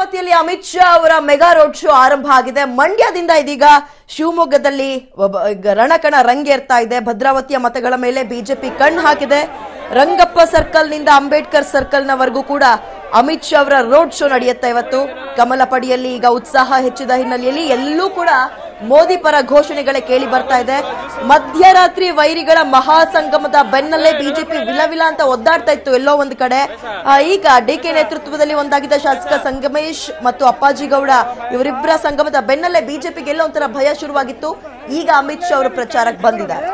ಭದ್ರಾವತಿಯಲ್ಲಿ ಅಮಿತ್ ಶಾ ಅವರ mega road show ಆರಂಭ ಆಗಿದೆ ಮಂಡ್ಯದಿಂದ ಇದೀಗ ಶಿವಮೊಗ್ಗದಲ್ಲಿ ಒಬ್ಬ- ಈಗ ರಣಕಣ ರಂಗೇರ್ತಾ ಇದೆ ಭದ್ರಾವತಿಯ ಮತಗಳ ಮೇಲೆ ಬಿಜೆಪಿ ಕಣ್ಣು ಹಾಕಿದೆ ರಂಗಪ್ಪ ಸರ್ಕಲ್ ನಿಂದ ಅಂಬೇಡ್ಕರ್ ಸರ್ಕಲ್ ನವರೆಗೂ ಕೂಡ ಅಮಿತ್ ಶಾ ಅವರ ರೋಡ್ ಶೋ ನಡೆಯುತ್ತೆ ಇವತ್ತು ಕಮಲ ಪಡಿಯಲ್ಲಿ ಈಗ ಉತ್ಸಾಹ ಹೆಚ್ಚಿದ ಹಿನ್ನೆಲೆಯಲ್ಲಿ ಎಲ್ಲೂ ಕೂಡ ಮೋದಿ ಪರ ಘೋಷಣೆಗಳೇ ಕೇಳಿ ಬರ್ತಾ ಇದೆ ಮಧ್ಯರಾತ್ರಿ ವೈರಿಗಳ ಮಹಾಸಂಗಮದ ಬೆನ್ನಲ್ಲೇ ಬಿಜೆಪಿ ವಿಲವಿಲ ಅಂತ ಒದ್ದಾಡ್ತಾ ಇತ್ತು ಎಲ್ಲೋ ಒಂದು ಕಡೆ ಆ, ಈಗ ಡಿಕೆ ನೇತೃತ್ವದಲ್ಲಿ ಒಂದಾಗಿದ್ದ ಶಾಸಕ ಸಂಗಮೇಶ್ ಮತ್ತು ಅಪ್ಪಾಜಿ ಗೌಡ ಇವರಿಬ್ಬರ ಸಂಗಮದ ಬೆನ್ನಲ್ಲೇ ಬಿಜೆಪಿಗೆ ಎಲ್ಲೋ ಒಂಥರ ಭಯ ಶುರುವಾಗಿತ್ತು ಈಗ ಅಮಿತ್ ಶಾ ಅವರು ಪ್ರಚಾರಕ್ಕೆ ಬಂದಿದ್ದಾರೆ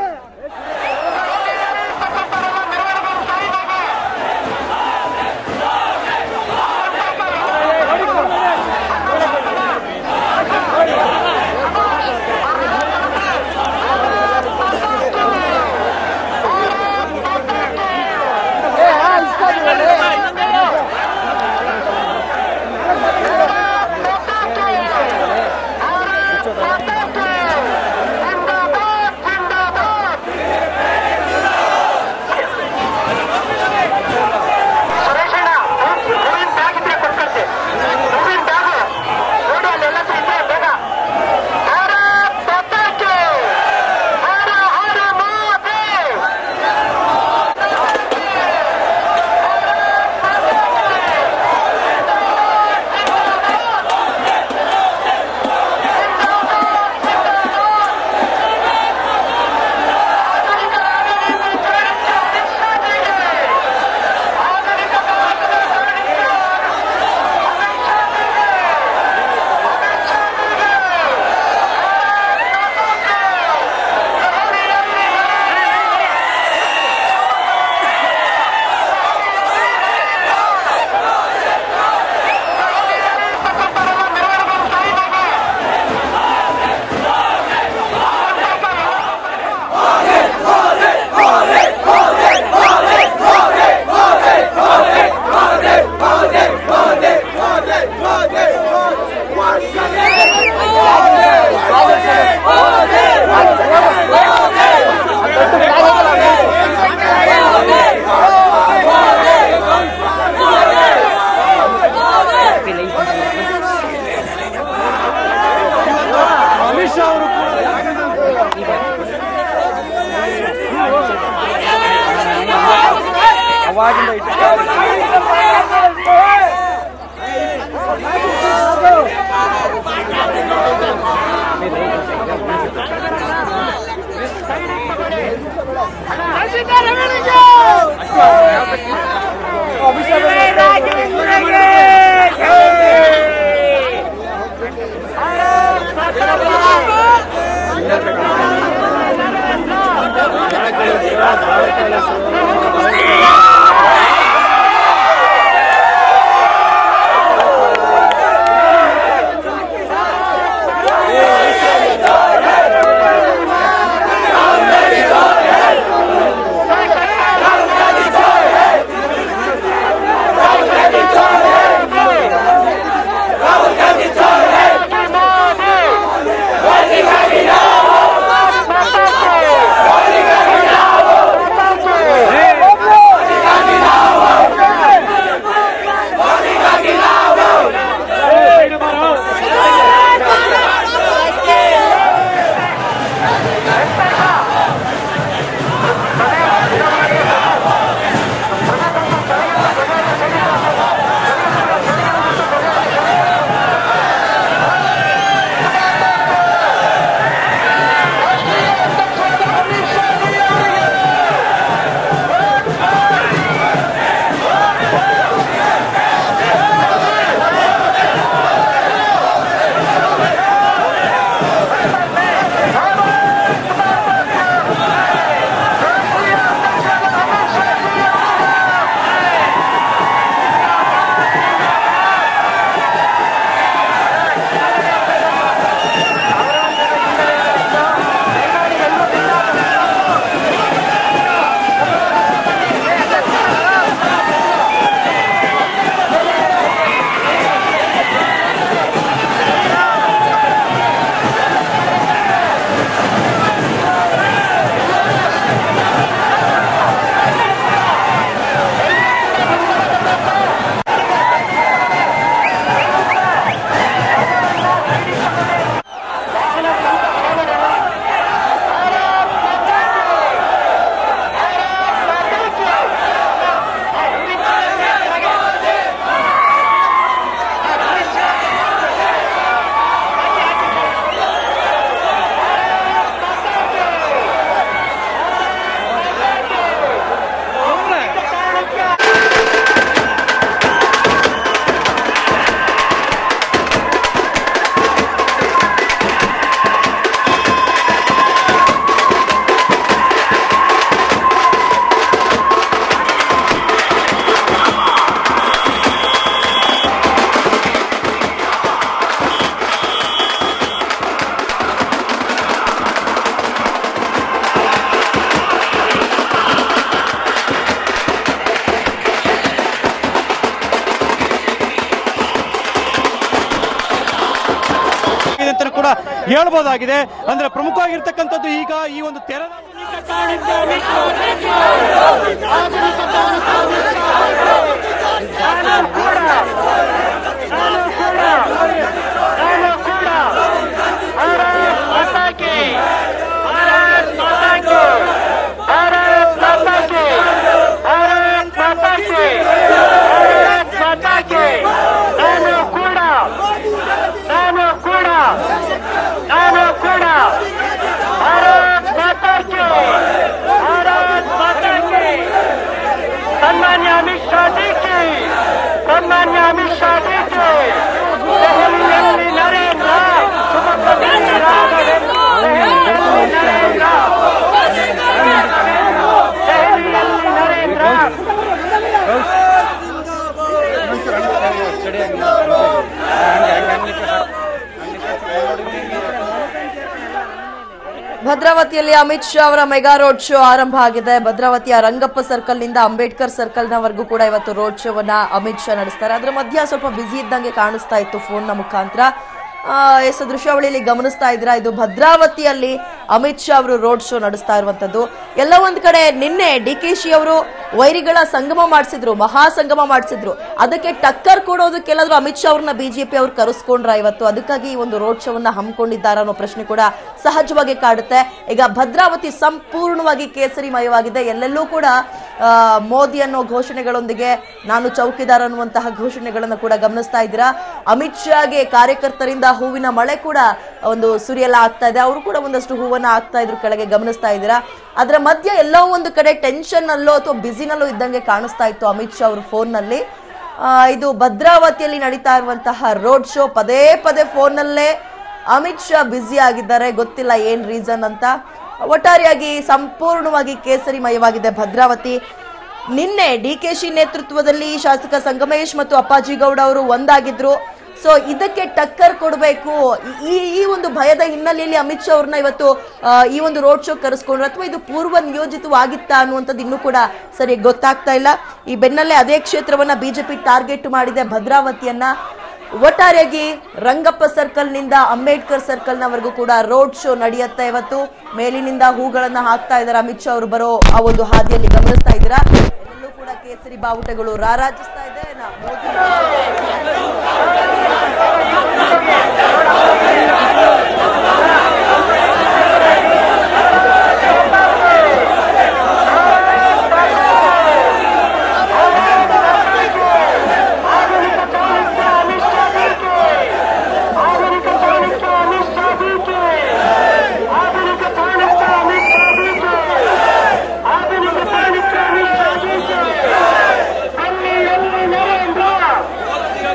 ಸುರೇಶಣ್ಣ ಹೂವಿನ ಬ್ಯಾಗ್ ಇದ್ರೆ ಕೊಟ್ಕಳ್ಸಿ ಹೂವಿನ ಬ್ಯಾಗು ನೋಡಿ ಅಲ್ಲೆಲ್ಲ ಇದೆ ಬೇಗ ಭಾರತ್ ಮಾತಾಕ್ಕೆ ಹರ ಹರ ಮೋದಿ ¡Vamos! ಕೂಡ ಹೇಳ್ಬೋದಾಗಿದೆ ಅಂದ್ರೆ ಪ್ರಮುಖವಾಗಿರ್ತಕ್ಕಂಥದ್ದು ಈಗ ಈ ಒಂದು ತೆರೆ ನಾನು ಕೂಡ ಭಾರತ್ ಮಾತಾ ಕಿ ಭಾರತ್ ಮಾತಾ ಕಿ ಭಾರತ್ ಮಾತಾ ಕಿ ಭಾರತ್ ಮಾತಾ ಕಿ ಭಾರತ್ ಮಾತಾ ಕಿ ನಾನು ಕೂಡ ನಾನು ಕೂಡ ನಾನು ಕೂಡ ಭಾರತ್ ಮಾತಾ ಕಿ ಭಾರತ್ ಮಾತಾ ಕಿ ಸನ್ಮಾನ್ಯ ಅಮಿತ್ ಶಾ ಜಿ ಕಿ ಸನ್ಮಾನ್ಯ ಅಮಿತ್ ಶಾ ಜಿ ಕಿ ದೆಹಲಿಯಲ್ಲಿ ನರೇಂದ್ರ ಸುಮಕದಲ್ಲಿ ರಾಘವೇಂದ್ರ ದೆಹಲಿಯಲ್ಲಿ ನರೇಂದ್ರ ದೆಹಲಿಯಲ್ಲಿ ನರೇಂದ್ರ ಭದ್ರಾವತಿಯಲ್ಲಿ ಅಮಿತ್ ಶಾ ಅವರ ಮೆಗಾ ರೋಡ್ ಶೋ ಆರಂಭ ಆಗಿದೆ ಭದ್ರಾವತಿಯ ರಂಗಪ್ಪ ಸರ್ಕಲ್ ನಿಂದ ಅಂಬೇಡ್ಕರ್ ಸರ್ಕಲ್ ನವರೆಗೂ ಕೂಡ ಇವತ್ತು ರೋಡ್ ಶೋವನ್ನ ಅಮಿತ್ ಶಾ ನಡೆಸ್ತಾರೆ ಅದರ ಮಧ್ಯ ಸ್ವಲ್ಪ ಬ್ಯುಸಿ ಇದ್ದಂಗೆ ಕಾಣಿಸ್ತಾ ಇತ್ತು ಫೋನ್ ನ ಮುಖಾಂತರ ಆ, ಎಸ್ ದೃಶ್ಯಾವಳಿಯಲ್ಲಿ ಗಮನಿಸ್ತಾ ಇದ್ದೀರಾ ಇದು ಭದ್ರಾವತಿಯಲ್ಲಿ ಅಮಿತ್ ಶಾ ಅವರು ರೋಡ್ ಶೋ ನಡೆಸ್ತಾ ಇರುವಂತದ್ದು ಎಲ್ಲ ಒಂದ್ ಕಡೆ ನಿನ್ನೆ ಡಿ ಕೆ ಶಿ ಅವರು ವೈರಿಗಳ ಸಂಗಮ ಮಾಡಿಸಿದ್ರು ಮಹಾ ಸಂಗಮ ಮಾಡಿಸಿದ್ರು ಅದಕ್ಕೆ ಟಕ್ಕರ್ ಕೊಡೋದಕ್ಕೆ ಎಲ್ಲಾದ್ರೂ ಅಮಿತ್ ಶಾ ಅವ್ರನ್ನ ಬಿಜೆಪಿ ಅವ್ರು ಕರೆಸ್ಕೊಂಡ್ರ ಇವತ್ತು ಅದಕ್ಕಾಗಿ ಈ ಒಂದು ರೋಡ್ ಶೋವನ್ನ ಹಮ್ಮಿಕೊಂಡಿದ್ದಾರ ಅನ್ನೋ ಪ್ರಶ್ನೆ ಕೂಡ ಸಹಜವಾಗಿ ಕಾಡುತ್ತೆ ಈಗ ಭದ್ರಾವತಿ ಸಂಪೂರ್ಣವಾಗಿ ಕೇಸರಿಮಯವಾಗಿದೆ ಎಲ್ಲೆಲ್ಲೂ ಕೂಡ ಆ, ಮೋದಿ ಅನ್ನೋ ಘೋಷಣೆಗಳೊಂದಿಗೆ ನಾನು ಚೌಕಿದಾರ್ ಅನ್ನುವಂತಹ ಘೋಷಣೆಗಳನ್ನು ಕೂಡ ಗಮನಿಸ್ತಾ ಇದ್ದೀರಾ ಅಮಿತ್ ಶಾಗೆ ಕಾರ್ಯಕರ್ತರಿಂದ ಹೂವಿನ ಮಳೆ ಕೂಡ ಒಂದು ಸುರಿಯಲ್ಲ ಆಗ್ತಾ ಇದೆ ಅವರು ಕೂಡ ಒಂದಷ್ಟು ಹೂವನ್ನ ಹಾಕ್ತಾ ಇದ್ರು ಕೆಳಗೆ ಗಮನಿಸ್ತಾ ಇದ್ದೀರಾ ಅದರ ಮಧ್ಯೆ ಎಲ್ಲೋ ಒಂದು ಕಡೆ ಟೆನ್ಷನ್ ಅಲ್ಲೋ ಅಥವಾ ಬಿಸಿನಲ್ಲೋ ಇದ್ದಂಗೆ ಕಾಣಿಸ್ತಾ ಇತ್ತು ಅಮಿತ್ ಶಾ ಅವ್ರ ಫೋನ್ ನಲ್ಲಿ ಆ, ಇದು ಭದ್ರಾವತಿಯಲ್ಲಿ ನಡೀತಾ ಇರುವಂತಹ ರೋಡ್ ಶೋ ಪದೇ ಪದೇ ಫೋನ್ನಲ್ಲೇ ಅಮಿತ್ ಶಾ ಬ್ಯುಸಿ ಆಗಿದ್ದಾರೆ ಗೊತ್ತಿಲ್ಲ ಏನ್ ರೀಸನ್ ಅಂತ ಒಟ್ಟಾರೆಯಾಗಿ ಸಂಪೂರ್ಣವಾಗಿ ಕೇಸರಿಮಯವಾಗಿದೆ ಭದ್ರಾವತಿ ನಿನ್ನೆ ಡಿ ಕೆ ಶಿ ನೇತೃತ್ವದಲ್ಲಿ ಶಾಸಕ ಸಂಗಮೇಶ್ ಮತ್ತು ಅಪ್ಪಾಜಿ ಗೌಡ ಅವರು ಒಂದಾಗಿದ್ರು ಸೊ ಇದಕ್ಕೆ ಟಕ್ಕರ್ ಕೊಡಬೇಕು ಈ ಈ ಒಂದು ಭಯದ ಹಿನ್ನೆಲೆಯಲ್ಲಿ ಅಮಿತ್ ಶಾ ಅವ್ರನ್ನ ಇವತ್ತು ಆ, ಈ ಒಂದು ರೋಡ್ ಶೋ ಕರೆಸ್ಕೊಂಡ್ರು ಅಥವಾ ಇದು ಪೂರ್ವ ನಿಯೋಜಿತವಾಗಿತ್ತಾ ಅನ್ನುವಂಥದ್ದು ಇನ್ನೂ ಕೂಡ ಸರಿ ಗೊತ್ತಾಗ್ತಾ ಇಲ್ಲ ಈ ಬೆನ್ನಲ್ಲೇ ಅದೇ ಕ್ಷೇತ್ರವನ್ನ ಬಿಜೆಪಿ ಟಾರ್ಗೆಟ್ ಮಾಡಿದೆ ಭದ್ರಾವತಿಯನ್ನ ಒಟ್ಟಾರೆಯಾಗಿ ರಂಗಪ್ಪ ಸರ್ಕಲ್ ನಿಂದ ಅಂಬೇಡ್ಕರ್ ಸರ್ಕಲ್ ನವರೆಗೂ ಕೂಡ ರೋಡ್ ಶೋ ನಡೆಯುತ್ತೆ ಇವತ್ತು ಮೇಲಿನಿಂದ ಹೂಗಳನ್ನ ಹಾಕ್ತಾ ಇದ್ದಾರೆ ಅಮಿತ್ ಶಾ ಅವರು ಬರೋ ಆ ಒಂದು ಹಾದಿಯಲ್ಲಿ ಗಮನಿಸ್ತಾ ಇದ್ದೀರಾ ಎಲ್ಲೆಲ್ಲೂ ಕೂಡ ಕೇಸರಿ ಬಾವುಟಗಳು ರಾರಾಜಿಸ್ತಾ ಇದೆ ನಾ- ಮೋದಿ ಆಧುನಿಕ ಚಾಣಕ್ಯ ಅಮಿತ್ ಶಾ ಜೀಕೆ ಆಧುನಿಕ ಚಾಣಕ್ಯ ಅಮಿತ್ ಶಾ ಜೀಕೆ ಆಧುನಿಕ ಚಾಣಕ್ಯ ಅಮಿತ್ ಶಾ ಜೀಕೆ ಆಧುನಿಕ ಚಾಣಕ್ಯ ಅಮಿತ್ ಶಾ ಜೀಕೆ ಡೆಲ್ಲಿಯಲ್ಲಿ ನರೇಂದ್ರ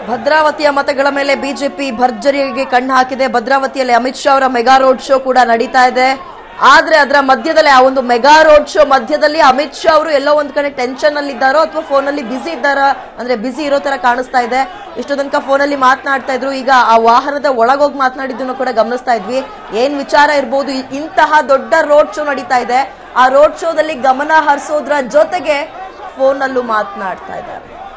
ಭದ್ರಾವತಿಯ ಮತಗಳ ಮೇಲೆ ಬಿಜೆಪಿ ಭರ್ಜರಿಯಾಗಿ ಕಣ್ಣು ಹಾಕಿದೆ ಭದ್ರಾವತಿಯಲ್ಲಿ ಅಮಿತ್ ಶಾ ಅವರ ಮೆಗಾ ರೋಡ್ ಶೋ ಕೂಡ ನಡೀತಾ ಇದೆ ಆದ್ರೆ ಅದರ ಮಧ್ಯದಲ್ಲಿ ಆ ಒಂದು ಮೆಗಾ ರೋಡ್ ಶೋ ಮಧ್ಯದಲ್ಲಿ ಅಮಿತ್ ಶಾ ಅವರು ಎಲ್ಲೋ ಒಂದ್ ಕಡೆ ಟೆನ್ಷನ್ ಅಲ್ಲಿ ಇದ್ದಾರೋ ಅಥವಾ ಫೋನ್ ಅಲ್ಲಿ ಬಿಸಿ ಇದ್ದಾರಾ ಅಂದ್ರೆ ಬಿಸಿ ಇರೋ ತರ ಕಾಣಿಸ್ತಾ ಇದೆ ಇಷ್ಟು ತನಕ ಫೋನ್ ಅಲ್ಲಿ ಮಾತನಾಡ್ತಾ ಇದ್ರು ಈಗ ಆ ವಾಹನದ ಒಳಗೋಗಿ ಮಾತನಾಡಿದ್ದನ್ನು ಕೂಡ ಗಮನಿಸ್ತಾ ಇದ್ವಿ ಏನ್ ವಿಚಾರ ಇರ್ಬೋದು ಇ- ಇಂತಹ ದೊಡ್ಡ ರೋಡ್ ಶೋ ನಡೀತಾ ಇದೆ ಆ ರೋಡ್ ಶೋದಲ್ಲಿ ಗಮನ ಹರಿಸೋದ್ರ ಜೊತೆಗೆ ಫೋನ್ ಅಲ್ಲೂ ಮಾತನಾಡ್ತಾ ಇದ್ದಾರೆ